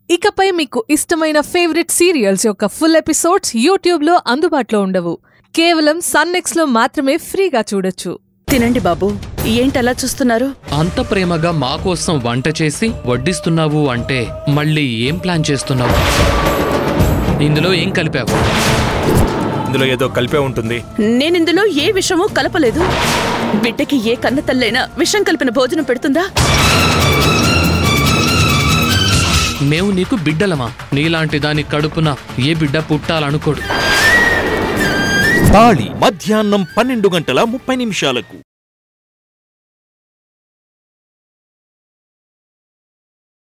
ఇకపై మీకు ఇష్టమైన ఫేవరెట్ సీరియల్స్ యొక్క ఫుల్ ఎపిసోడ్స్ యూట్యూబ్లో అందుబాటులో ఉండవు కేవలం సన్నెక్స్లో మాత్రమే ఫ్రీగా చూడొచ్చు తినండి బాబు ఏంటలా చూస్తున్నారు అంత ప్రేమగా మా కోసం వంట చేసి వడ్డిస్తున్నావు అంటే మళ్ళీ ఏం ప్లాన్ చేస్తున్నావు ఇందులో ఏం కలిపావు ఇందులో ఏదో కలిపే ఉంటుంది నేనిందులో ఏ విషమూ కలపలేదు బిడ్డకి ఏ కన్న తల్లైనా విషం కలిపిన భోజనం పెడుతుందా మేము నీకు బిడ్డలమా నీలాంటి దాని కడుపున ఏ బిడ్డ పుట్టాలనుకోడు తాళి మధ్యాహ్నం పన్నెండు గంటల ముప్పై నిమిషాలకు